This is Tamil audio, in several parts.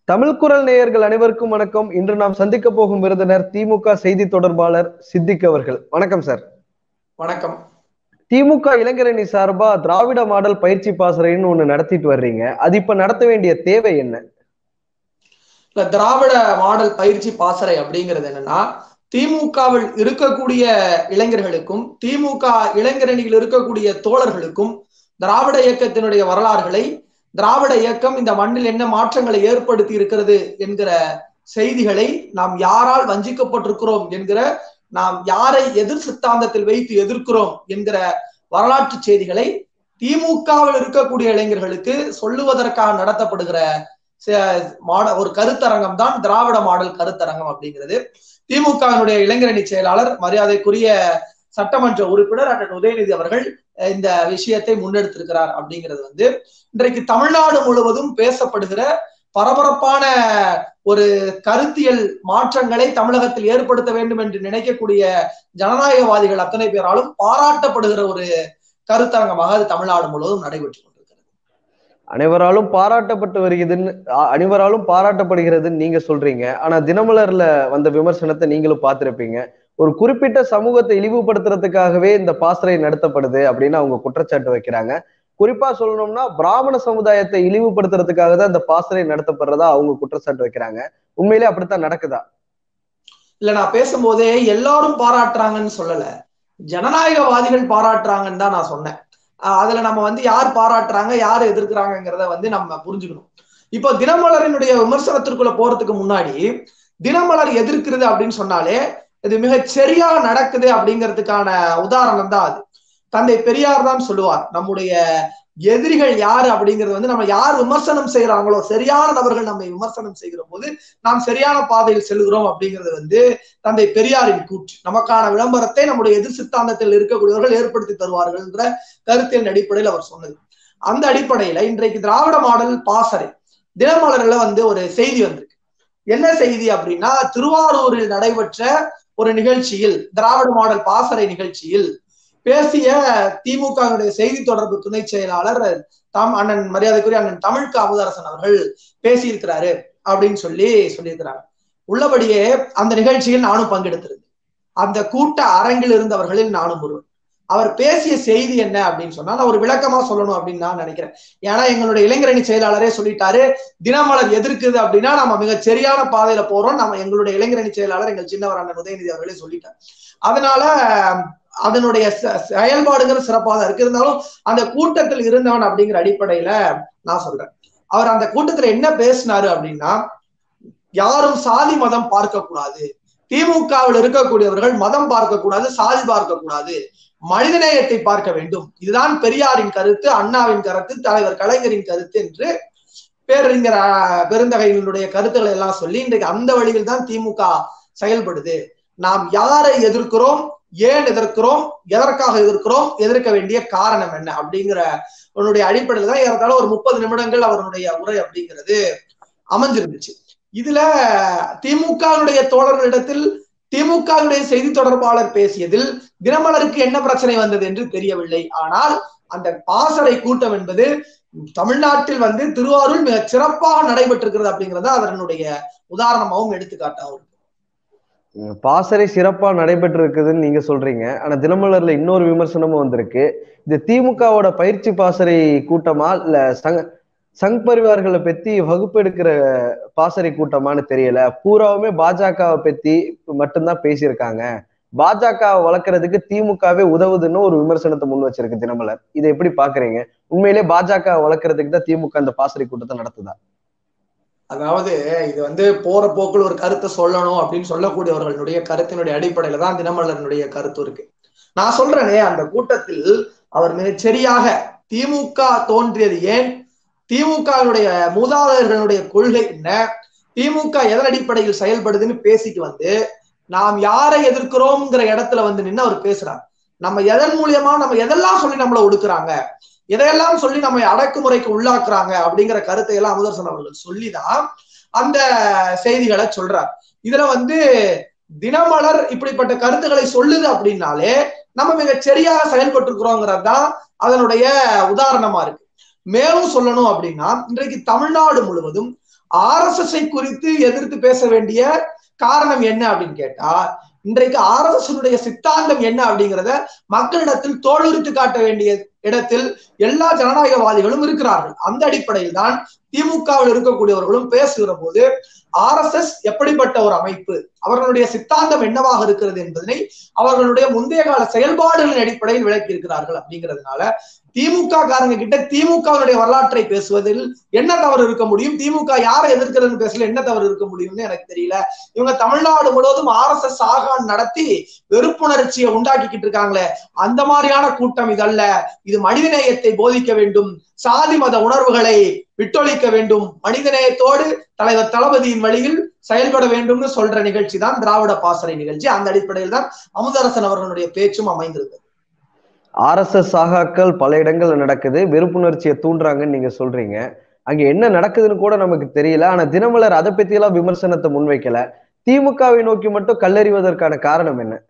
தமிழ் குரல் நேயர்கள் அனைவருக்கும் வணக்கம் இன்று நாம் சந்திக்க போகும் விருந்தினர் திமுக செய்தி தொடர்பாளர் சித்திக் அவர்கள் வணக்கம் சார் வணக்கம் திமுக இளைஞரணி சார்பா திராவிட மாடல் பயிற்சி பாசறைன்னு ஒண்ணு நடத்திட்டு வர்றீங்க அது இப்ப நடத்த வேண்டிய தேவை என்ன இல்ல திராவிட மாடல் பயிற்சி பாசறை அப்படிங்கிறது என்னன்னா திமுகவில் இருக்கக்கூடிய இளைஞர்களுக்கும் திமுக இளைஞரணியில் இருக்கக்கூடிய தோழர்களுக்கும் திராவிட இயக்கத்தினுடைய வரலாறுகளை திராவிட இயக்கம் இந்த மண்ணில் என்ன மாற்றங்களை ஏற்படுத்தி இருக்கிறது என்கிற செய்திகளை நாம் யாரால் வஞ்சிக்கப்பட்டிருக்கிறோம் என்கிற நாம் யாரை எதிர் சித்தாந்தத்தில் வைத்து எதிர்க்கிறோம் என்கிற வரலாற்று செய்திகளை திமுகவில் இருக்கக்கூடிய இளைஞர்களுக்கு சொல்லுவதற்காக நடத்தப்படுகிற மாட ஒரு கருத்தரங்கம் தான் திராவிட மாடல் கருத்தரங்கம் அப்படிங்கிறது திமுகவினுடைய இளைஞரணி செயலாளர் மரியாதைக்குரிய சட்டமன்ற உறுப்பினர் அண்ணன் உதயநிதி அவர்கள் இந்த விஷயத்தை முன்னெடுத்திருக்கிறார் அப்படிங்கிறது வந்து இன்றைக்கு தமிழ்நாடு முழுவதும் பேசப்படுகிற பரபரப்பான ஒரு கருத்தியல் மாற்றங்களை தமிழகத்தில் ஏற்படுத்த வேண்டும் என்று நினைக்கக்கூடிய ஜனநாயகவாதிகள் அத்தனை பேராலும் பாராட்டப்படுகிற ஒரு கருத்தரங்கமாக அது தமிழ்நாடு முழுவதும் நடைபெற்று கொண்டிருக்கிறது அனைவராலும் பாராட்டப்பட்டு வருகிறதுன்னு அனைவராலும் பாராட்டப்படுகிறதுன்னு நீங்க சொல்றீங்க ஆனா தினமலர்ல வந்த விமர்சனத்தை நீங்களும் பார்த்திருப்பீங்க ஒரு குறிப்பிட்ட சமூகத்தை இழிவுபடுத்துறதுக்காகவே இந்த பாசறை நடத்தப்படுது அப்படின்னு அவங்க குற்றச்சாட்டு வைக்கிறாங்க குறிப்பா சொல்லணும்னா பிராமண சமுதாயத்தை இழிவுபடுத்துறதுக்காக தான் இந்த பாசறை நடத்தப்படுறதா அவங்க குற்றச்சாட்டு வைக்கிறாங்க உண்மையிலே அப்படித்தான் நடக்குதா இல்ல நான் பேசும்போதே எல்லாரும் பாராட்டுறாங்கன்னு சொல்லல ஜனநாயகவாதிகள் பாராட்டுறாங்கன்னு தான் நான் சொன்னேன் அதுல நம்ம வந்து யார் பாராட்டுறாங்க யார் எதிர்க்கிறாங்கிறத வந்து நம்ம புரிஞ்சுக்கணும் இப்போ தினமலரினுடைய விமர்சனத்திற்குள்ள போறதுக்கு முன்னாடி தினமலர் எதிர்க்கிறது அப்படின்னு சொன்னாலே இது மிக சரியா நடக்குது அப்படிங்கிறதுக்கான உதாரணம் தான் அது தந்தை பெரியார் தான் சொல்லுவார் நம்முடைய எதிரிகள் யாரு அப்படிங்கிறது வந்து நம்ம யார் விமர்சனம் செய்யறாங்களோ சரியான நபர்கள் நம்மை விமர்சனம் செய்கிற போது நாம் சரியான பாதையில் செல்கிறோம் அப்படிங்கிறது வந்து தந்தை பெரியாரின் கூற்று நமக்கான விளம்பரத்தை நம்முடைய எதிர் சித்தாந்தத்தில் இருக்கக்கூடியவர்கள் ஏற்படுத்தி தருவார்கள் என்ற கருத்தின் அடிப்படையில் அவர் சொன்னது அந்த அடிப்படையில இன்றைக்கு திராவிட மாடல் பாசறை தினமலர்ல வந்து ஒரு செய்தி வந்திருக்கு என்ன செய்தி அப்படின்னா திருவாரூரில் நடைபெற்ற ஒரு நிகழ்ச்சியில் திராவிட மாடல் பாசறை நிகழ்ச்சியில் பேசிய திமுகவுடைய செய்தி தொடர்பு துணை செயலாளர் தாம் அண்ணன் மரியாதைக்குரிய அண்ணன் தமிழ்க்கு அமுதரசன் அவர்கள் பேசியிருக்கிறாரு அப்படின்னு சொல்லி சொல்லியிருக்கிறாங்க உள்ளபடியே அந்த நிகழ்ச்சியில் நானும் பங்கெடுத்திருந்தேன் அந்த கூட்ட அரங்கில் இருந்தவர்களில் நானும் ஒருவர் அவர் பேசிய செய்தி என்ன அப்படின்னு சொன்னா நான் ஒரு விளக்கமா சொல்லணும் அப்படின்னு நான் நினைக்கிறேன் ஏன்னா எங்களுடைய இளைஞரணி செயலாளரே சொல்லிட்டாரு தினமலர் எதிர்க்குது அப்படின்னா நம்ம மிக சரியான பாதையில போறோம் நம்ம எங்களுடைய இளைஞரணி செயலாளர் எங்கள் சின்னவர் அண்ணன் உதயநிதி அவர்களே சொல்லிட்டார் அதனால அதனுடைய செயல்பாடுங்கிற சிறப்பாக இருக்கு இருந்தாலும் அந்த கூட்டத்தில் இருந்தவன் அப்படிங்கிற அடிப்படையில நான் சொல்றேன் அவர் அந்த கூட்டத்துல என்ன பேசினாரு அப்படின்னா யாரும் சாதி மதம் பார்க்க கூடாது திமுகவில் இருக்கக்கூடியவர்கள் மதம் பார்க்க கூடாது சாதி பார்க்க கூடாது மனிதநேயத்தை பார்க்க வேண்டும் இதுதான் பெரியாரின் கருத்து அண்ணாவின் கருத்து தலைவர் கலைஞரின் கருத்து என்று பேரறிஞர் பெருந்தகையினுடைய கருத்துக்களை எல்லாம் சொல்லி இன்றைக்கு அந்த வழியில் தான் திமுக செயல்படுது நாம் யாரை எதிர்க்கிறோம் ஏன் எதிர்க்கிறோம் எதற்காக எதிர்க்கிறோம் எதிர்க்க வேண்டிய காரணம் என்ன அப்படிங்கிற உன்னுடைய அடிப்படையில் தான் ஏறத்தாழ ஒரு முப்பது நிமிடங்கள் அவருடைய உரை அப்படிங்கிறது அமைஞ்சிருந்துச்சு இதுல திமுகவுடைய தோழர்களிடத்தில் திமுகவுடைய செய்தி தொடர்பாளர் பேசியதில் தினமலருக்கு என்ன பிரச்சனை வந்தது என்று தெரியவில்லை ஆனால் அந்த பாசறை கூட்டம் என்பது தமிழ்நாட்டில் வந்து திருவாரூர் மிக சிறப்பாக நடைபெற்றிருக்கிறது அப்படிங்கிறத அதனுடைய உதாரணமாகவும் எடுத்துக்காட்டாகும் பாசறை சிறப்பா நடைபெற்று இருக்குதுன்னு நீங்க சொல்றீங்க ஆனா தினமலர்ல இன்னொரு விமர்சனமும் வந்திருக்கு இது திமுகவோட பயிற்சி பாசறை கூட்டமா இல்ல சங் சங் பரிவார்களை பத்தி வகுப்பு எடுக்கிற பாசறை கூட்டமான்னு தெரியல பூராவுமே பாஜகவை பத்தி மட்டும்தான் பேசியிருக்காங்க பாஜக வளர்க்கறதுக்கு திமுகவே உதவுதுன்னு ஒரு விமர்சனத்தை முன் வச்சிருக்கு தினமலர் இதை எப்படி பாக்குறீங்க உண்மையிலே பாஜக வளர்க்கறதுக்கு தான் திமுக அந்த பாசறை கூட்டத்தை நடத்துதா அதாவது இது வந்து போற போக்கில் ஒரு கருத்தை சொல்லணும் அப்படின்னு சொல்லக்கூடியவர்களுடைய கருத்தினுடைய அடிப்படையில தான் தினமலரனுடைய கருத்து இருக்கு நான் சொல்றேனே அந்த கூட்டத்தில் அவர் மிகச் சரியாக திமுக தோன்றியது ஏன் திமுகவினுடைய மூதாதையர்களுடைய கொள்கை என்ன திமுக எதன் அடிப்படையில் செயல்படுதுன்னு பேசிட்டு வந்து நாம் யாரை எதிர்க்கிறோம்ங்கிற இடத்துல வந்து நின்று அவர் பேசுறார் நம்ம எதன் மூலியமா நம்ம எதெல்லாம் சொல்லி நம்மளை ஒடுக்குறாங்க எதையெல்லாம் சொல்லி நம்ம அடக்குமுறைக்கு உள்ளாக்குறாங்க அப்படிங்கிற கருத்தை எல்லாம் அமுதர்சன் அவர்கள் சொல்லிதான் அந்த செய்திகளை சொல்றார் இதுல வந்து தினமலர் இப்படிப்பட்ட கருத்துக்களை சொல்லுது அப்படின்னாலே நம்ம மிக சரியாக செயல்பட்டு இருக்கிறோங்கிறது தான் அதனுடைய உதாரணமா இருக்கு மேலும் சொல்லணும் அப்படின்னா இன்றைக்கு தமிழ்நாடு முழுவதும் ஆர் எஸ் எஸ் குறித்து எதிர்த்து பேச வேண்டிய காரணம் என்ன அப்படின்னு கேட்டா இன்றைக்கு ஆர் எஸ் எஸ் சித்தாந்தம் என்ன அப்படிங்கிறத மக்களிடத்தில் தோலுரித்து காட்ட வேண்டிய இடத்தில் எல்லா ஜனநாயகவாதிகளும் இருக்கிறார்கள் அந்த அடிப்படையில் தான் திமுகவில் இருக்கக்கூடியவர்களும் பேசுகிற போது ஆர் எஸ் எஸ் எப்படிப்பட்ட ஒரு அமைப்பு அவர்களுடைய சித்தாந்தம் என்னவாக இருக்கிறது என்பதனை அவர்களுடைய முந்தைய கால செயல்பாடுகளின் அடிப்படையில் விளக்கி இருக்கிறார்கள் அப்படிங்கிறதுனால திமுக காரங்க கிட்ட திமுகவினுடைய வரலாற்றை பேசுவதில் என்ன தவறு இருக்க முடியும் திமுக யாரை எதிர்க்கிறதுன்னு பேசல என்ன தவறு இருக்க முடியும்னு எனக்கு தெரியல இவங்க தமிழ்நாடு முழுவதும் ஆர் எஸ் எஸ் ஆகான் நடத்தி வெறுப்புணர்ச்சியை உண்டாக்கிக்கிட்டு இருக்காங்களே அந்த மாதிரியான கூட்டம் இதல்ல இது மனிதநேயத்தை போதிக்க வேண்டும் சாதி மத உணர்வுகளை விட்டொழிக்க வேண்டும் மனிதநேயத்தோடு தலைவர் தளபதியின் வழியில் செயல்பட வேண்டும்னு சொல்ற நிகழ்ச்சி தான் திராவிட பாசறை நிகழ்ச்சி அந்த அடிப்படையில் தான் அமுதரசன் அவர்களுடைய பேச்சும் அமைந்திருந்தது ஆர் எஸ் எஸ் சாகாக்கள் பல இடங்கள்ல நடக்குது வெறுப்புணர்ச்சியை தூண்டுறாங்கன்னு நீங்க சொல்றீங்க அங்க என்ன நடக்குதுன்னு கூட நமக்கு தெரியல ஆனா தினமலர் அதை பத்தி எல்லாம் விமர்சனத்தை முன்வைக்கல திமுகவை நோக்கி மட்டும் கல்லறிவதற்கான காரணம் என்ன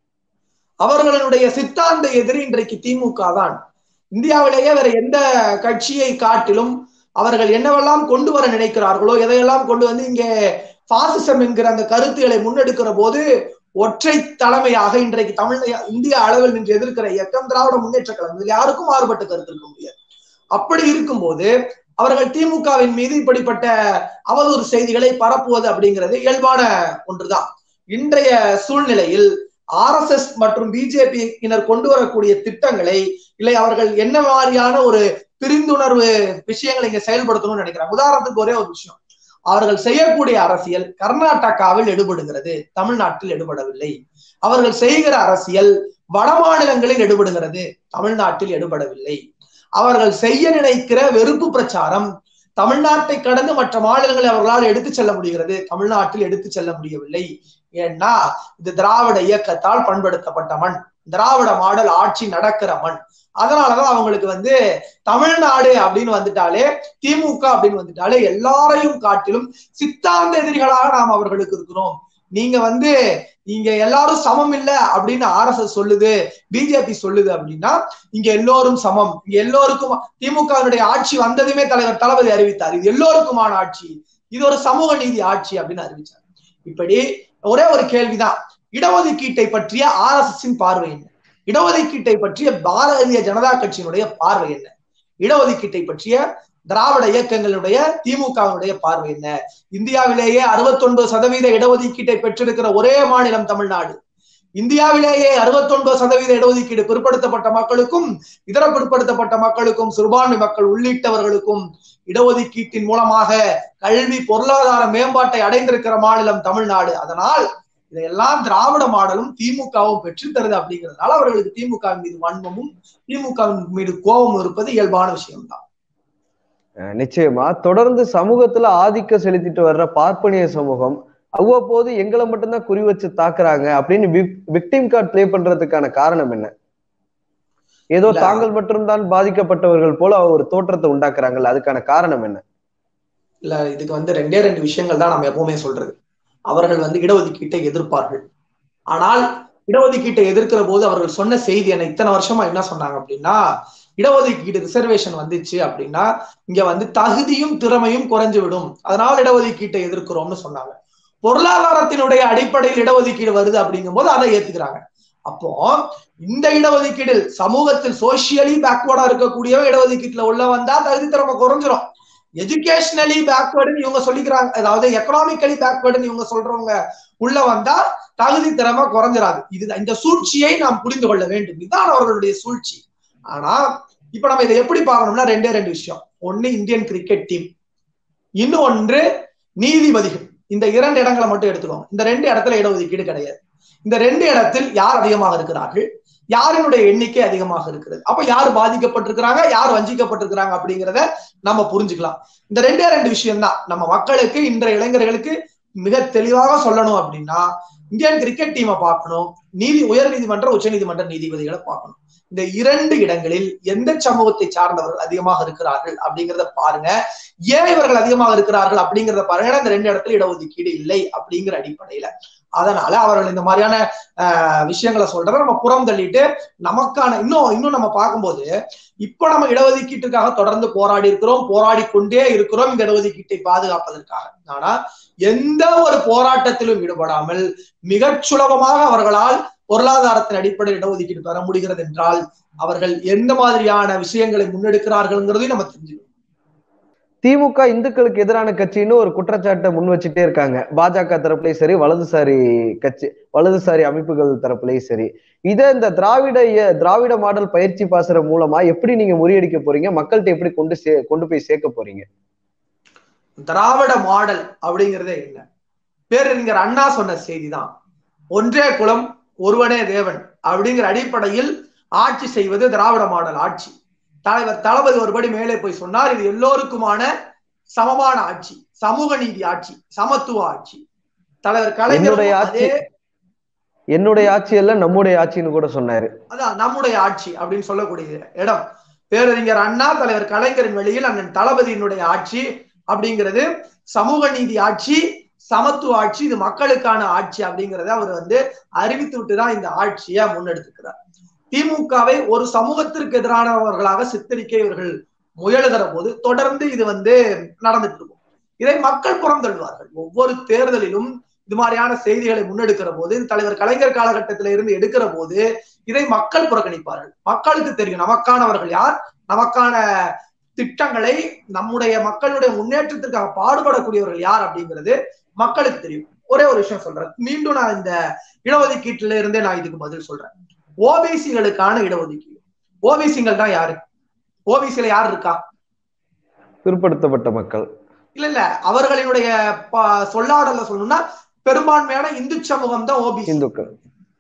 அவர்களுடைய சித்தாந்த எதிரி இன்றைக்கு திமுக தான் இந்தியாவிலேயே வேற எந்த கட்சியை காட்டிலும் அவர்கள் என்னவெல்லாம் கொண்டு வர நினைக்கிறார்களோ எதையெல்லாம் கொண்டு வந்து இங்கே பாசிசம் என்கிற அந்த கருத்துக்களை முன்னெடுக்கிற போது ஒற்றை தலைமையாக இன்றைக்கு தமிழ் இந்திய அளவில் நின்று எதிர்க்கிற இயக்கம் திராவிட முன்னேற்ற கழகம் இதில் யாருக்கும் மாறுபட்ட கருத்து இருக்க முடியாது அப்படி இருக்கும்போது அவர்கள் திமுகவின் மீது இப்படிப்பட்ட அவதூறு செய்திகளை பரப்புவது அப்படிங்கிறது இயல்பான ஒன்றுதான் இன்றைய சூழ்நிலையில் ஆர் எஸ் எஸ் மற்றும் பிஜேபியினர் கொண்டு வரக்கூடிய திட்டங்களை இல்லை அவர்கள் என்ன மாதிரியான ஒரு பிரிந்துணர்வு விஷயங்களை இங்க செயல்படுத்தணும்னு நினைக்கிறாங்க உதாரணத்துக்கு ஒரே ஒரு விஷயம் அவர்கள் செய்யக்கூடிய அரசியல் கர்நாடகாவில் எடுபடுகிறது தமிழ்நாட்டில் எடுபடவில்லை அவர்கள் செய்கிற அரசியல் வட மாநிலங்களில் எடுபடுகிறது தமிழ்நாட்டில் எடுபடவில்லை அவர்கள் செய்ய நினைக்கிற வெறுப்பு பிரச்சாரம் தமிழ்நாட்டை கடந்து மற்ற மாநிலங்களை அவர்களால் எடுத்து செல்ல முடிகிறது தமிழ்நாட்டில் எடுத்து செல்ல முடியவில்லை ஏன்னா இது திராவிட இயக்கத்தால் பண்படுத்தப்பட்ட மண் திராவிட மாடல் ஆட்சி நடக்கிற மண் அதனாலதான் அவங்களுக்கு வந்து தமிழ்நாடு அப்படின்னு வந்துட்டாலே திமுக அப்படின்னு வந்துட்டாலே எல்லாரையும் காட்டிலும் சித்தாந்த எதிரிகளாக நாம் அவர்களுக்கு இருக்கிறோம் நீங்க வந்து இங்க எல்லாரும் சமம் இல்ல அப்படின்னு ஆர் எஸ் எஸ் சொல்லுது பிஜேபி சொல்லுது அப்படின்னா இங்க எல்லோரும் சமம் இங்க எல்லோருக்கும் திமுகவினுடைய ஆட்சி வந்ததுமே தலைவர் தளபதி அறிவித்தார் இது எல்லோருக்குமான ஆட்சி இது ஒரு சமூக நீதி ஆட்சி அப்படின்னு அறிவிச்சார் இப்படி ஒரே ஒரு கேள்விதான் இடஒதுக்கீட்டை பற்றிய ஆர் எஸ் எஸ் பார்வை என்ன இடஒதுக்கீட்டை பற்றிய பாரதிய ஜனதா கட்சியினுடைய பார்வை என்ன இடஒதுக்கீட்டை பற்றிய திராவிட இயக்கங்களுடைய திமுகவினுடைய பார்வை என்ன இந்தியாவிலேயே அறுபத்தி ஒன்பது சதவீத இடஒதுக்கீட்டை பெற்றிருக்கிற ஒரே மாநிலம் தமிழ்நாடு இந்தியாவிலேயே அறுபத்தி ஒன்பது சதவீத இடஒதுக்கீடு பிற்படுத்தப்பட்ட மக்களுக்கும் இதர பிற்படுத்தப்பட்ட மக்களுக்கும் சிறுபான்மை மக்கள் உள்ளிட்டவர்களுக்கும் இடஒதுக்கீட்டின் மூலமாக கல்வி பொருளாதார மேம்பாட்டை அடைந்திருக்கிற மாநிலம் தமிழ்நாடு அதனால் இதையெல்லாம் திராவிட மாடலும் திமுகவும் பெற்றுத்தருது அப்படிங்கிறதுனால அவர்களுக்கு திமுக மீது வன்மமும் திமுக மீது கோபமும் இருப்பது இயல்பான விஷயம்தான் நிச்சயமா தொடர்ந்து சமூகத்துல ஆதிக்கம் செலுத்திட்டு வர்ற பார்ப்பனிய சமூகம் அவ்வப்போது எங்களை மட்டும்தான் குறி வச்சு தாக்குறாங்க அப்படின்னு விக்டிம் கார்டு பிளே பண்றதுக்கான காரணம் என்ன ஏதோ தாங்கள் மட்டும்தான் பாதிக்கப்பட்டவர்கள் போல ஒரு தோற்றத்தை உண்டாக்குறாங்கல்ல அதுக்கான காரணம் என்ன இல்ல இதுக்கு வந்து ரெண்டே ரெண்டு விஷயங்கள் தான் நம்ம எப்பவுமே சொல்றது அவர்கள் வந்து இடஒதுக்கீட்டை எதிர்ப்பார்கள் ஆனால் இடஒதுக்கீட்டை எதிர்க்கிற போது அவர்கள் சொன்ன செய்தி என்ன இத்தனை வருஷமா என்ன சொன்னாங்க அப்படின்னா இடஒதுக்கீடு ரிசர்வேஷன் வந்துச்சு அப்படின்னா இங்க வந்து தகுதியும் திறமையும் குறைஞ்சு விடும் அதனால இடஒதுக்கீட்டை எதிர்க்கிறோம்னு சொன்னாங்க பொருளாதாரத்தினுடைய அடிப்படையில் இடஒதுக்கீடு வருது அப்படிங்கும் போது அதை ஏத்துக்கிறாங்க அப்போ இந்த இடஒதுக்கீடில் சமூகத்தில் சோசியலி பேக்வர்டா இருக்கக்கூடியவன் இடஒதுக்கீட்டுல உள்ள வந்தா தகுதி திறமை குறைஞ்சிரும் எஜுகேஷனலி பேக்வேர்டுன்னு இவங்க சொல்லிக்கிறாங்க அதாவது எக்கனாமிக்கலி பேக்வேர்டுன்னு இவங்க சொல்றவங்க உள்ள வந்தா தகுதி திறமை குறைஞ்சிராது இது இந்த சூழ்ச்சியை நாம் புரிந்து கொள்ள வேண்டும் இதுதான் அவர்களுடைய சூழ்ச்சி ஆனா இப்ப நம்ம இதை எப்படி பார்க்கணும்னா ரெண்டே ரெண்டு விஷயம் ஒண்ணு இந்தியன் கிரிக்கெட் டீம் இன்னொன்று நீதிபதிகள் இந்த இரண்டு இடங்களை மட்டும் எடுத்துக்கோங்க இந்த ரெண்டு இடத்துல இடஒதுக்கீடு கிடையாது இந்த ரெண்டு இடத்தில் யார் அதிகமாக இருக்கிறார்கள் யாரினுடைய எண்ணிக்கை அதிகமாக இருக்கிறது அப்ப யார் பாதிக்கப்பட்டிருக்கிறாங்க யார் வஞ்சிக்கப்பட்டிருக்கிறாங்க அப்படிங்கிறத நம்ம புரிஞ்சுக்கலாம் இந்த ரெண்டே ரெண்டு விஷயம் தான் நம்ம மக்களுக்கு இன்றைய இளைஞர்களுக்கு மிக தெளிவாக சொல்லணும் அப்படின்னா இந்தியன் கிரிக்கெட் டீமை பார்க்கணும் நீதி உயர் நீதிமன்ற உச்ச நீதிமன்ற நீதிபதிகளை பார்க்கணும் இந்த இரண்டு இடங்களில் எந்த சமூகத்தை சார்ந்தவர்கள் அதிகமாக இருக்கிறார்கள் அப்படிங்கிறத பாருங்க ஏன் இவர்கள் அதிகமாக இருக்கிறார்கள் அப்படிங்கிறத பாருங்க இந்த ரெண்டு இடத்துல இடஒதுக்கீடு இல்லை அப்படிங்கிற அடிப்படையில அதனால அவர்கள் இந்த மாதிரியான ஆஹ் விஷயங்களை சொல்றதை நம்ம புறம் தள்ளிட்டு நமக்கான இன்னும் இன்னும் நம்ம பார்க்கும்போது இப்ப நம்ம இடஒதுக்கீட்டுக்காக தொடர்ந்து போராடி இருக்கிறோம் போராடி கொண்டே இருக்கிறோம் இந்த இடஒதுக்கீட்டை பாதுகாப்பதற்காக ஆனா எந்த ஒரு போராட்டத்திலும் ஈடுபடாமல் மிகச் சுலபமாக அவர்களால் பொருளாதாரத்தின் அடிப்படையில் இடஒதுக்கீடு பெற முடிகிறது என்றால் அவர்கள் எந்த மாதிரியான விஷயங்களை முன்னெடுக்கிறார்கள்ங்கிறதையும் நம்ம தெரிஞ்சுக்கணும் திமுக இந்துக்களுக்கு எதிரான கட்சின்னு ஒரு குற்றச்சாட்டை முன் வச்சுட்டே இருக்காங்க பாஜக தரப்புலயும் சரி வலதுசாரி கட்சி வலதுசாரி அமைப்புகள் தரப்புலயும் சரி இதை இந்த திராவிட இய- திராவிட மாடல் பயிற்சி பாசற மூலமா எப்படி நீங்க முறியடிக்க போறீங்க மக்கள்கிட்ட எப்படி கொண்டு சே கொண்டு போய் சேர்க்க போறீங்க திராவிட மாடல் அப்படிங்கிறதே இல்லை பேரறிஞர் அண்ணா சொன்ன செய்திதான் ஒன்றே குலம் ஒருவனே தேவன் அப்படிங்கிற அடிப்படையில் ஆட்சி செய்வது திராவிட மாடல் ஆட்சி தலைவர் தளபதி ஒருபடி மேலே போய் சொன்னார் இது எல்லோருக்குமான சமமான ஆட்சி சமூக நீதி ஆட்சி சமத்துவ ஆட்சி தலைவர் என்னுடைய கலைஞர் ஆட்சி அதே என்னுடைய ஆட்சி அல்ல நம்முடைய ஆட்சின்னு கூட சொன்னாரு அதான் நம்முடைய ஆட்சி அப்படின்னு சொல்லக்கூடிய இடம் பேரறிஞர் அண்ணா தலைவர் கலைஞரின் வழியில் அண்ணன் தளபதியினுடைய ஆட்சி அப்படிங்கிறது சமூக நீதி ஆட்சி சமத்துவ ஆட்சி இது மக்களுக்கான ஆட்சி அப்படிங்கறத அவர் வந்து அறிவித்து விட்டுதான் இந்த ஆட்சியை முன்னெடுத்துக்கிறார் திமுகவை ஒரு சமூகத்திற்கு எதிரானவர்களாக சித்தரிக்க இவர்கள் முயலுகிற போது தொடர்ந்து இது வந்து நடந்துட்டு இருக்கும் இதை மக்கள் புறம் தள்ளுவார்கள் ஒவ்வொரு தேர்தலிலும் இது மாதிரியான செய்திகளை முன்னெடுக்கிற போது தலைவர் கலைஞர் காலகட்டத்தில இருந்து எடுக்கிற போது இதை மக்கள் புறக்கணிப்பார்கள் மக்களுக்கு தெரியும் நமக்கானவர்கள் யார் நமக்கான திட்டங்களை நம்முடைய மக்களுடைய முன்னேற்றத்திற்காக பாடுபடக்கூடியவர்கள் யார் அப்படிங்கிறது மக்களுக்கு தெரியும் ஒரே ஒரு விஷயம் சொல்றேன் மீண்டும் நான் இந்த இடஒதுக்கீட்டுல இருந்தே நான் இதுக்கு பதில் சொல்றேன் ஓபிசிகளுக்கான இடஒதுக்கீடு ஓபிசிகள் தான் யாரு ஓபிசில யார் இருக்கா பிற்படுத்தப்பட்ட மக்கள் இல்ல இல்ல அவர்களினுடைய ப- சொல்லாடல்ல சொல்லணும்னா பெரும்பான்மையான இந்து சமூகம் தான் ஓபிசி இந்துக்கள்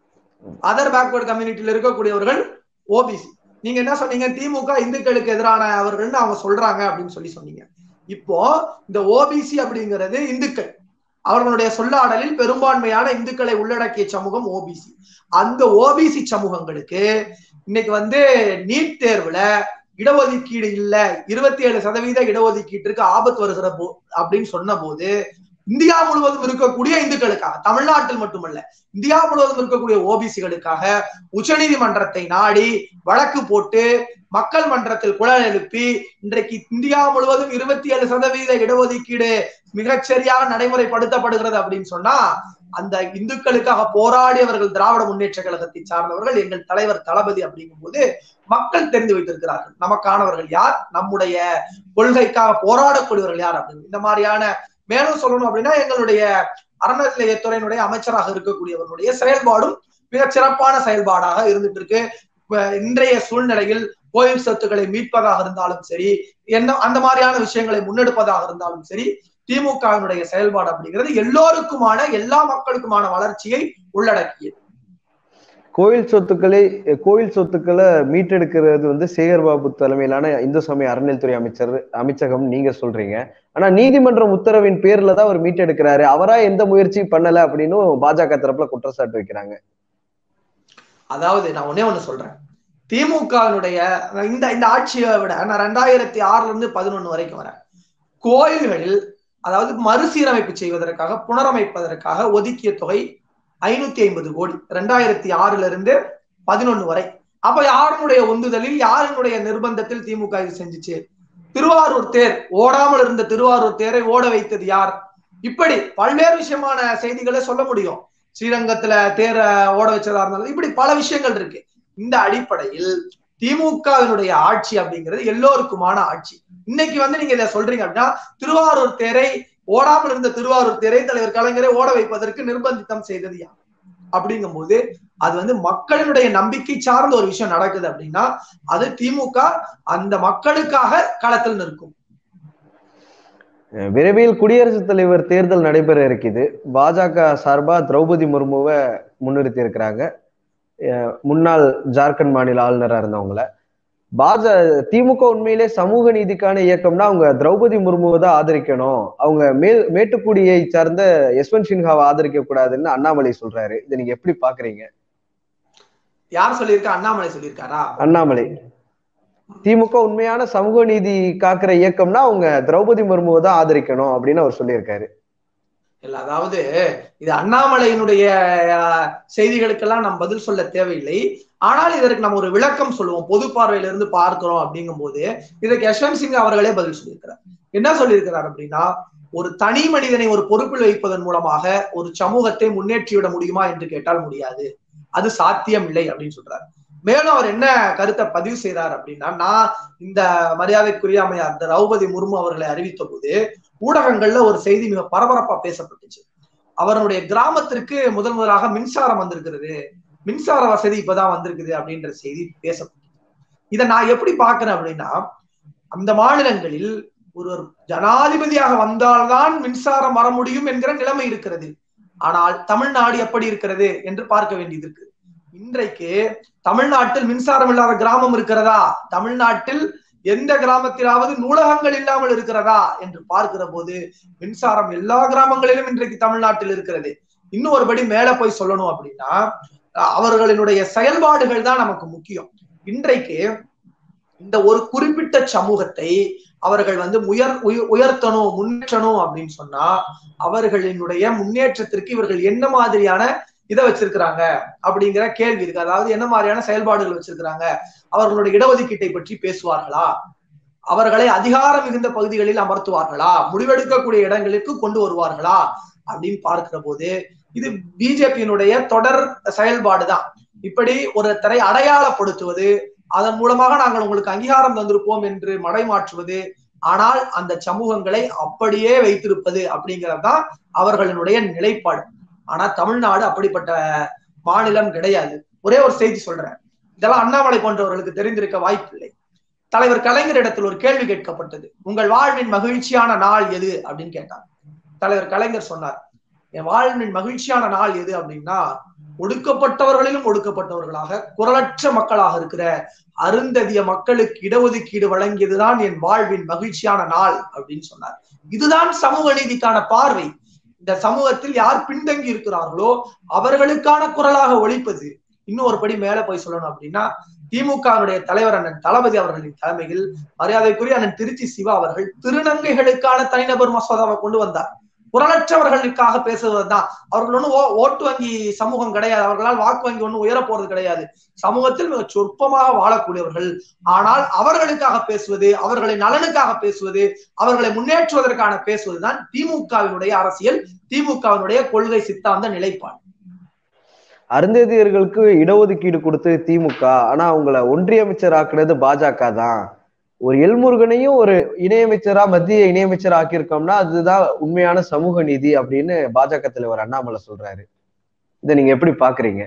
அதர் பேக்வர்ட் கம்யூனிட்டியில இருக்கக்கூடியவர்கள் ஓபிசி நீங்க என்ன சொன்னீங்க திமுக இந்துக்களுக்கு எதிரான அவர்கள்னு அவங்க சொல்றாங்க அப்படின்னு சொல்லி சொன்னீங்க இப்போ இந்த ஓபிசி அப்படிங்கிறது இந்துக்கள் அவர்களுடைய சொல்லாடலில் பெரும்பான்மையான இந்துக்களை உள்ளடக்கிய சமூகம் ஓபிசி அந்த ஓபிசி சமூகங்களுக்கு இன்னைக்கு வந்து நீட் தேர்வுல இடஒதுக்கீடு இல்ல இருபத்தி ஏழு சதவீத இடஒதுக்கீட்டிற்கு ஆபத்து வருகிற போ அப்படின்னு சொன்ன போது இந்தியா முழுவதும் இருக்கக்கூடிய இந்துக்களுக்காக தமிழ்நாட்டில் மட்டுமல்ல இந்தியா முழுவதும் இருக்கக்கூடிய ஓபிசிகளுக்காக உச்சநீதிமன்றத்தை நாடி வழக்கு போட்டு மக்கள் மன்றத்தில் குழல் எழுப்பி இன்றைக்கு இந்தியா முழுவதும் இருபத்தி ஏழு சதவீத இடஒதுக்கீடு மிகச்சரியாக நடைமுறைப்படுத்தப்படுகிறது அப்படின்னு சொன்னா அந்த இந்துக்களுக்காக போராடியவர்கள் திராவிட முன்னேற்ற கழகத்தை சார்ந்தவர்கள் எங்கள் தலைவர் தளபதி அப்படிங்கும்போது மக்கள் தெரிந்து வைத்திருக்கிறார்கள் நமக்கானவர்கள் யார் நம்முடைய கொள்கைக்காக போராடக்கூடியவர்கள் யார் அப்படின்னு இந்த மாதிரியான மேலும் சொல்லணும் அப்படின்னா எங்களுடைய அறநிலையத்துறையினுடைய அமைச்சராக இருக்கக்கூடியவர்களுடைய செயல்பாடும் மிக சிறப்பான செயல்பாடாக இருந்துட்டு இருக்கு இப்ப இன்றைய சூழ்நிலையில் கோயில் சொத்துக்களை மீட்பதாக இருந்தாலும் சரி என்ன அந்த மாதிரியான விஷயங்களை முன்னெடுப்பதாக இருந்தாலும் சரி திமுகவினுடைய செயல்பாடு அப்படிங்கிறது எல்லோருக்குமான எல்லா மக்களுக்குமான வளர்ச்சியை உள்ளடக்கியது கோயில் சொத்துக்களை கோயில் சொத்துக்களை மீட்டெடுக்கிறது வந்து சேகர் பாபு தலைமையிலான இந்து சமய அறநிலைத்துறை அமைச்சர் அமைச்சகம் நீங்க சொல்றீங்க ஆனா நீதிமன்றம் உத்தரவின் பேர்ல தான் அவர் மீட்டெடுக்கிறாரு அவரா எந்த முயற்சியும் பண்ணல அப்படின்னு பாஜக தரப்புல குற்றச்சாட்டு வைக்கிறாங்க அதாவது நான் ஒன்னே ஒண்ணு சொல்றேன் திமுகவினுடைய இந்த இந்த ஆட்சியை விட நான் ரெண்டாயிரத்தி ஆறுல இருந்து பதினொன்னு வரைக்கும் வரேன் கோயில்களில் அதாவது மறுசீரமைப்பு செய்வதற்காக புனரமைப்பதற்காக ஒதுக்கிய தொகை ஐநூத்தி ஐம்பது கோடி ரெண்டாயிரத்தி ஆறுல இருந்து பதினொன்னு வரை அப்ப யாருடைய உந்துதலில் யாருடைய நிர்பந்தத்தில் திமுக இது செஞ்சுச்சு திருவாரூர் தேர் ஓடாமல் இருந்த திருவாரூர் தேரை ஓட வைத்தது யார் இப்படி பல்வேறு விஷயமான செய்திகளை சொல்ல முடியும் ஸ்ரீரங்கத்துல தேரை ஓட வச்சதா இருந்தாலும் இப்படி பல விஷயங்கள் இருக்கு இந்த அடிப்படையில் திமுகவினுடைய ஆட்சி அப்படிங்கிறது எல்லோருக்குமான ஆட்சி இன்னைக்கு வந்து நீங்க இதை சொல்றீங்க அப்படின்னா திருவாரூர் தேரை ஓடாமல் இருந்த திருவாரூர் தேரை தலைவர் கலைஞரை ஓட வைப்பதற்கு நிர்பந்தித்தம் செய்தது யார் அப்படிங்கும்போது அது வந்து மக்களினுடைய நம்பிக்கை சார்ந்த ஒரு விஷயம் நடக்குது அப்படின்னா அது திமுக அந்த மக்களுக்காக களத்தில் நிற்கும் விரைவில் குடியரசுத் தலைவர் தேர்தல் நடைபெற இருக்குது பாஜக சார்பா திரௌபதி முர்முவை முன்னிறுத்தி இருக்கிறாங்க அஹ் முன்னாள் ஜார்க்கண்ட் மாநில ஆளுநரா இருந்தவங்கள பாஜ திமுக உண்மையிலே சமூக நீதிக்கான இயக்கம்னா அவங்க திரௌபதி முர்முவை தான் ஆதரிக்கணும் அவங்க மேல் மேட்டுக்குடியை சார்ந்த யஸ்வந்த் சின்ஹாவை ஆதரிக்க கூடாதுன்னு அண்ணாமலை சொல்றாரு இதை நீங்க எப்படி பாக்குறீங்க யார் சொல்லியிருக்கா அண்ணாமலை சொல்லியிருக்காரா அண்ணாமலை திமுக உண்மையான சமூக நீதி காக்கிற இயக்கம்னா அவங்க திரௌபதி முர்முவை தான் ஆதரிக்கணும் அப்படின்னு அவர் சொல்லியிருக்காரு இல்ல அதாவது இது அண்ணாமலையினுடைய அஹ், செய்திகளுக்கெல்லாம் நாம் பதில் சொல்ல தேவையில்லை ஆனால் இதற்கு நம்ம ஒரு விளக்கம் சொல்லுவோம் பொது பார்வையில இருந்து பார்க்கிறோம் அப்படிங்கும் போது இதற்கு யஷ்வந்த் சிங் அவர்களே பதில் சொல்லியிருக்கிறார் என்ன சொல்லியிருக்கிறார் அப்படின்னா ஒரு தனி மனிதனை ஒரு பொறுப்பில் வைப்பதன் மூலமாக ஒரு சமூகத்தை முன்னேற்றிவிட முடியுமா என்று கேட்டால் முடியாது அது சாத்தியம் இல்லை அப்படின்னு சொல்றாரு மேலும் அவர் என்ன கருத்தை பதிவு செய்தார் அப்படின்னா நான் இந்த மரியாதைக்குரிய அம்மையார் திரௌபதி முர்மு அவர்களை அறிவித்த போது ஊடகங்கள்ல ஒரு செய்தி மிக பரபரப்பா பேசப்பட்டுச்சு அவருடைய கிராமத்திற்கு முதல் முதலாக மின்சாரம் வந்திருக்கிறது மின்சார வசதி இப்பதான் வந்திருக்குது அப்படின்ற செய்தி பேசப்பட்டது இதை நான் எப்படி பாக்குறேன் அப்படின்னா அந்த மாநிலங்களில் ஒருவர் ஜனாதிபதியாக வந்தால்தான் மின்சாரம் வர முடியும் என்கிற நிலைமை இருக்கிறது ஆனால் தமிழ்நாடு எப்படி இருக்கிறது என்று பார்க்க வேண்டியது இருக்கு இன்றைக்கு தமிழ்நாட்டில் மின்சாரம் இல்லாத கிராமம் இருக்கிறதா தமிழ்நாட்டில் எந்த கிராமத்திலாவது நூலகங்கள் இல்லாமல் இருக்கிறதா என்று பார்க்கிற போது மின்சாரம் எல்லா கிராமங்களிலும் இன்றைக்கு தமிழ்நாட்டில் இருக்கிறது இன்னும் ஒருபடி மேல போய் சொல்லணும் அப்படின்னா அஹ் அவர்களினுடைய செயல்பாடுகள் தான் நமக்கு முக்கியம் இன்றைக்கு இந்த ஒரு குறிப்பிட்ட சமூகத்தை அவர்கள் வந்து உயர் உய- உயர்த்தணும் முன்னேற்றணும் அப்படின்னு சொன்னா அவர்களினுடைய முன்னேற்றத்திற்கு இவர்கள் என்ன மாதிரியான இதை வச்சிருக்கிறாங்க அப்படிங்கிற கேள்வி இருக்கு அதாவது என்ன மாதிரியான செயல்பாடுகள் வச்சிருக்கிறாங்க அவர்களுடைய இடஒதுக்கீட்டை பற்றி பேசுவார்களா அவர்களை அதிகாரம் மிகுந்த பகுதிகளில் அமர்த்துவார்களா முடிவெடுக்கக்கூடிய இடங்களுக்கு கொண்டு வருவார்களா அப்படின்னு பார்க்கிற போது இது பிஜேபியினுடைய தொடர் செயல்பாடுதான் இப்படி ஒருத்தரை அடையாளப்படுத்துவது அதன் மூலமாக நாங்கள் உங்களுக்கு அங்கீகாரம் தந்திருப்போம் என்று மடைமாற்றுவது ஆனால் அந்த சமூகங்களை அப்படியே வைத்திருப்பது அப்படிங்கிறது தான் அவர்களினுடைய நிலைப்பாடு ஆனா தமிழ்நாடு அப்படிப்பட்ட மாநிலம் கிடையாது ஒரே ஒரு செய்தி சொல்றேன் இதெல்லாம் அண்ணாமலை போன்றவர்களுக்கு தெரிந்திருக்க வாய்ப்பில்லை தலைவர் கலைஞரிடத்தில் ஒரு கேள்வி கேட்கப்பட்டது உங்கள் வாழ்வின் மகிழ்ச்சியான நாள் எது அப்படின்னு கேட்டார் தலைவர் கலைஞர் சொன்னார் என் வாழ்வின் மகிழ்ச்சியான நாள் எது அப்படின்னா ஒடுக்கப்பட்டவர்களிலும் ஒடுக்கப்பட்டவர்களாக குரலற்ற மக்களாக இருக்கிற அருந்ததிய மக்களுக்கு இடஒதுக்கீடு வழங்கியதுதான் என் வாழ்வின் மகிழ்ச்சியான நாள் அப்படின்னு சொன்னார் இதுதான் சமூக நீதிக்கான பார்வை இந்த சமூகத்தில் யார் பின்தங்கி இருக்கிறார்களோ அவர்களுக்கான குரலாக ஒழிப்பது இன்னும் ஒரு படி மேல போய் சொல்லணும் அப்படின்னா திமுகவுடைய தலைவர் அண்ணன் தளபதி அவர்களின் தலைமையில் மரியாதைக்குரிய அண்ணன் திருச்சி சிவா அவர்கள் திருநங்கைகளுக்கான தனிநபர் மசோதாவை கொண்டு வந்தார் குரலற்றவர்களுக்காக பேசுவதுதான் அவர்கள் ஒன்றும் ஓட்டு வங்கி சமூகம் கிடையாது அவர்களால் வாக்கு வங்கி ஒன்றும் உயர போறது கிடையாது சமூகத்தில் மிக சொற்பமாக வாழக்கூடியவர்கள் ஆனால் அவர்களுக்காக பேசுவது அவர்களின் நலனுக்காக பேசுவது அவர்களை முன்னேற்றுவதற்கான பேசுவதுதான் திமுகவினுடைய அரசியல் திமுகவினுடைய கொள்கை சித்தாந்த நிலைப்பாடு அருந்ததியர்களுக்கு இடஒதுக்கீடு கொடுத்து திமுக ஆனா அவங்கள ஒன்றிய அமைச்சர் ஆக்குனது பாஜக தான் ஒரு எல்முருகனையும் ஒரு இணையமைச்சரா மத்திய இணையமைச்சர் ஆக்கியிருக்கோம்னா அதுதான் உண்மையான சமூக நீதி அப்படின்னு பாஜக தலைவர் அண்ணாமலை சொல்றாரு இதை நீங்க எப்படி பாக்குறீங்க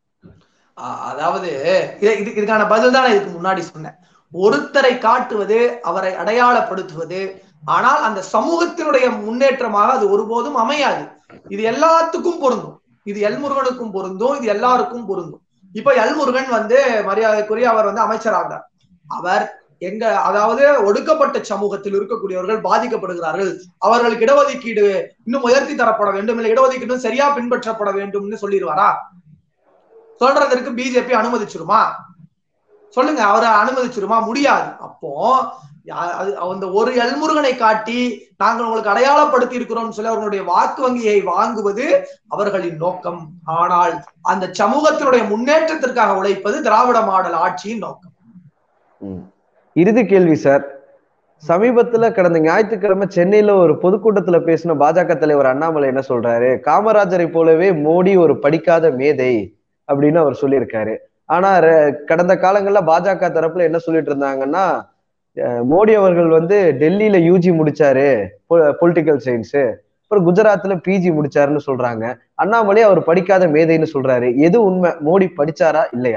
ஆஹ் அதாவது இது- இது இதுக்கான பதில் தான் நான் இதுக்கு முன்னாடி சொன்னேன் ஒருத்தரை காட்டுவது அவரை அடையாளப்படுத்துவது ஆனால் அந்த சமூகத்தினுடைய முன்னேற்றமாக அது ஒருபோதும் அமையாது இது எல்லாத்துக்கும் பொருந்தும் இது எல்முருகனுக்கும் பொருந்தும் இது எல்லாருக்கும் பொருந்தும் இப்ப எல்முருகன் வந்து மரியாதைக்குரிய அவர் வந்து அமைச்சர் ஆகிறார் அவர் எங்க அதாவது ஒடுக்கப்பட்ட சமூகத்தில் இருக்கக்கூடியவர்கள் பாதிக்கப்படுகிறார்கள் அவர்களுக்கு இடஒதுக்கீடு இன்னும் உயர்த்தி தரப்பட வேண்டும் இல்லை இடஒதுக்கீடு சரியா பின்பற்றப்பட வேண்டும்னு சொல்லிடுவாரா சொல்றதற்கு பிஜேபி அனுமதிச்சிருமா சொல்லுங்க அவரை அனுமதிச்சிருமா முடியாது அப்போ யா- அது அந்த ஒரு எல்முருகனை காட்டி நாங்கள் உங்களுக்கு அடையாளப்படுத்தி இருக்கிறோம் சொல்லி அவர்களுடைய வாக்கு வங்கியை வாங்குவது அவர்களின் நோக்கம் ஆனால் அந்த சமூகத்தினுடைய முன்னேற்றத்திற்காக உழைப்பது திராவிட மாடல் ஆட்சியின் நோக்கம் ம். இறுதி கேள்வி சார் சமீபத்துல கடந்த ஞாயிற்றுக்கிழமை சென்னையில ஒரு பொதுக்கூட்டத்துல பேசின பாஜக தலைவர் அண்ணாமலை என்ன சொல்றாரு காமராஜரை போலவே மோடி ஒரு படிக்காத மேதை அப்படின்னு அவர் சொல்லியிருக்காரு ஆனா ர- கடந்த காலங்கள்ல பாஜக தரப்புல என்ன சொல்லிட்டு இருந்தாங்கன்னா அஹ், மோடி அவர்கள் வந்து டெல்லியில யூஜி முடிச்சாரு பொலிட்டிக்கல் சயின்ஸ் அப்புறம் குஜராத்ல பிஜி முடிச்சாருன்னு சொல்றாங்க அண்ணாமலை அவர் படிக்காத மேதைன்னு சொல்றாரு எது உண்மை மோடி படிச்சாரா இல்லையா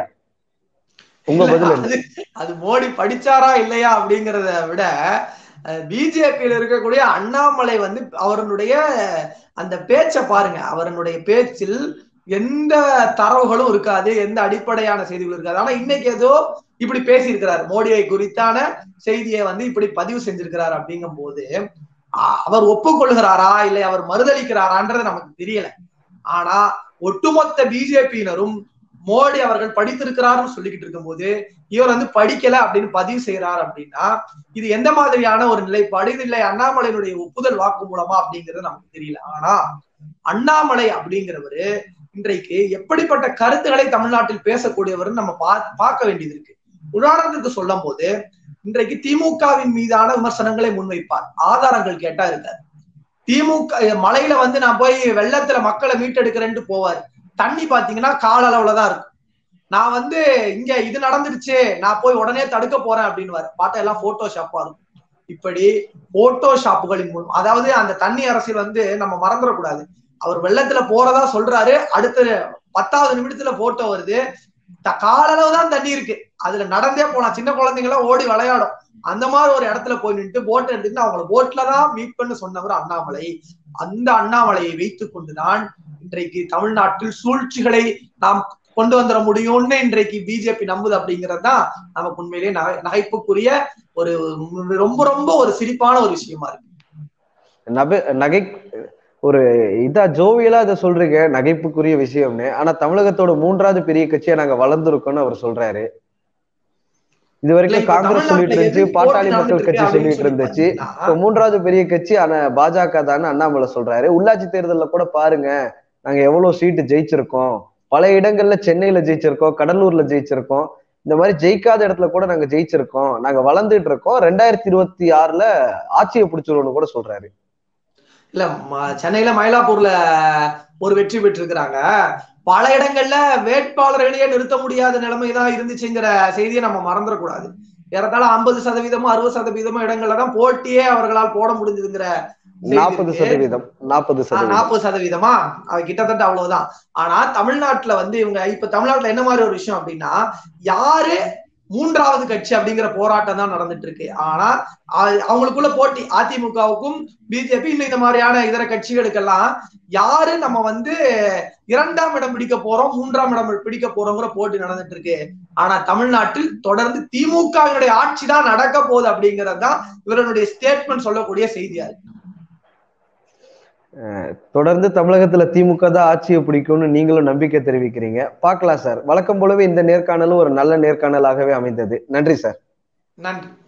உங்க பதில் என்ன? அது அது மோடி படிச்சாரா இல்லையா அப்படிங்கிறத விட பிஜேபியில இருக்கக்கூடிய அண்ணாமலை வந்து அவருடைய அந்த பேச்சை பாருங்க அவருடைய பேச்சில் எந்த தரவுகளும் இருக்காது எந்த அடிப்படையான செய்திகளும் இருக்காது ஆனா இன்னைக்கு ஏதோ இப்படி பேசியிருக்கிறார் மோடியை குறித்தான செய்தியை வந்து இப்படி பதிவு செஞ்சிருக்கிறார் அப்படிங்கும் போது ஆஹ், அவர் ஒப்புக்கொள்கிறாரா இல்லை அவர் மறுதளிக்கிறாரான்றது நமக்கு தெரியல ஆனா ஒட்டுமொத்த பிஜேபியினரும் மோடி அவர்கள் படித்திருக்கிறார்னு சொல்லிக்கிட்டு இருக்கும்போது இவர் வந்து படிக்கல அப்படின்னு பதிவு செய்யறாரு அப்படின்னா இது எந்த மாதிரியான ஒரு நிலைப்பாடு இது இல்லை அண்ணாமலையினுடைய ஒப்புதல் வாக்கு மூலமா அப்படிங்கிறது நமக்கு தெரியல ஆனா அண்ணாமலை அப்படிங்கிறவரு இன்றைக்கு எப்படிப்பட்ட கருத்துக்களை தமிழ்நாட்டில் பேசக்கூடியவர் நம்ம பா பார்க்க வேண்டியது இருக்கு உதாரணத்துக்கு சொல்லும் போது இன்றைக்கு திமுகவின் மீதான விமர்சனங்களை முன்வைப்பார் ஆதாரங்கள் கேட்டா இருக்காது திமுக மலையில வந்து நான் போய் வெள்ளத்துல மக்களை மீட்டெடுக்கிறேன்ட்டு போவார் தண்ணி பாத்தீங்கன்னா கால அளவுலதான் இருக்கும் நான் வந்து இங்க இது நடந்துருச்சு நான் போய் உடனே தடுக்க போறேன் அப்படின்னு பார்த்தா எல்லாம் போட்டோஷாப்பா இருக்கும் இப்படி போட்டோஷாப்புகளின் மூலம் அதாவது அந்த தண்ணி அரசியல் வந்து நம்ம மறந்துடக்கூடாது அவர் வெள்ளத்துல போறதா சொல்றாரு அடுத்த பத்தாவது நிமிடத்துல போட்டோ வருது காலளவு தான் தண்ணி இருக்கு அதுல நடந்தே போலாம் சின்ன குழந்தைங்க எல்லாம் ஓடி விளையாடும் அந்த மாதிரி ஒரு இடத்துல போய் நின்று போட் எடுத்துட்டு அவங்கள போட்ல தான் மீட் பண்ண சொன்னவர் அண்ணாமலை அந்த அண்ணாமலையை வைத்துக் கொண்டுதான் இன்றைக்கு தமிழ்நாட்டில் சூழ்ச்சிகளை நாம் கொண்டு வந்துட முடியும்னு இன்றைக்கு பிஜேபி நம்புது அப்படிங்கிறது தான் நமக்கு உண்மையிலேயே நகை நகைப்புக்குரிய ஒரு ரொம்ப ரொம்ப ஒரு சிரிப்பான ஒரு விஷயமா இருக்கு நகை ஒரு இதா ஜோவியலா இதை சொல்றீங்க நகைப்புக்குரிய விஷயம்னு ஆனா தமிழகத்தோட மூன்றாவது பெரிய கட்சியா நாங்க வளர்ந்துருக்கோம்னு அவர் சொல்றாரு இது வரைக்கும் காங்கிரஸ் சொல்லிட்டு இருந்துச்சு பாட்டாளி மக்கள் கட்சி சொல்லிட்டு இருந்துச்சு இப்ப மூன்றாவது பெரிய கட்சி ஆனா பாஜக தான் அண்ணாமலை சொல்றாரு உள்ளாட்சி தேர்தல்ல கூட பாருங்க நாங்க எவ்வளவு சீட்டு ஜெயிச்சிருக்கோம் பல இடங்கள்ல சென்னையில ஜெயிச்சிருக்கோம் கடலூர்ல ஜெயிச்சிருக்கோம் இந்த மாதிரி ஜெயிக்காத இடத்துல கூட நாங்க ஜெயிச்சிருக்கோம் நாங்க வளர்ந்துட்டு இருக்கோம் ரெண்டாயிரத்தி இருபத்தி ஆறுல ஆட்சியை பிடிச்சிருவோம்னு கூட சொல்றாரு இல்ல சென்னையில மயிலாப்பூர்ல ஒரு வெற்றி பெற்றிருக்கிறாங்க பல இடங்கள்ல வேட்பாளர்களையே நிறுத்த முடியாத நிலைமை தான் இருந்துச்சுங்கிற செய்தியை நம்ம மறந்துடக்கூடாது ஏறத்தாழ ஐம்பது சதவீதமோ அறுபது சதவீதமோ இடங்கள்ல தான் போட்டியே அவர்களால் போட முடிஞ்சதுங்கிற நாற்பது சதவீதம் நாற்பது சதவீதம் நாற்பது சதவீதமா அது கிட்டத்தட்ட அவ்வளவுதான் ஆனா தமிழ்நாட்டுல வந்து இவங்க இப்ப தமிழ்நாட்டுல என்ன மாதிரி ஒரு விஷயம் அப்படின்னா யாரு மூன்றாவது கட்சி அப்படிங்கிற போராட்டம் தான் நடந்துட்டு இருக்கு ஆனா அவங்களுக்குள்ள போட்டி அதிமுகவுக்கும் பிஜேபி இன்னும் இந்த மாதிரியான இதர கட்சிகளுக்கெல்லாம் யாரு நம்ம வந்து இரண்டாம் இடம் பிடிக்க போறோம் மூன்றாம் இடம் பிடிக்க போறோங்கிற போட்டி நடந்துட்டு இருக்கு ஆனா தமிழ்நாட்டில் தொடர்ந்து திமுகவினுடைய ஆட்சி தான் நடக்க போகுது அப்படிங்கிறது தான் இவருடைய ஸ்டேட்மெண்ட் சொல்லக்கூடிய செய்தியா இருக்கு தொடர்ந்து தமிழகத்துல திமுக தான் ஆட்சியை பிடிக்கும்னு நீங்களும் நம்பிக்கை தெரிவிக்கிறீங்க பார்க்கலாம் சார் வழக்கம் போலவே இந்த நேர்காணலும் ஒரு நல்ல நேர்காணலாகவே அமைந்தது நன்றி சார் நன்றி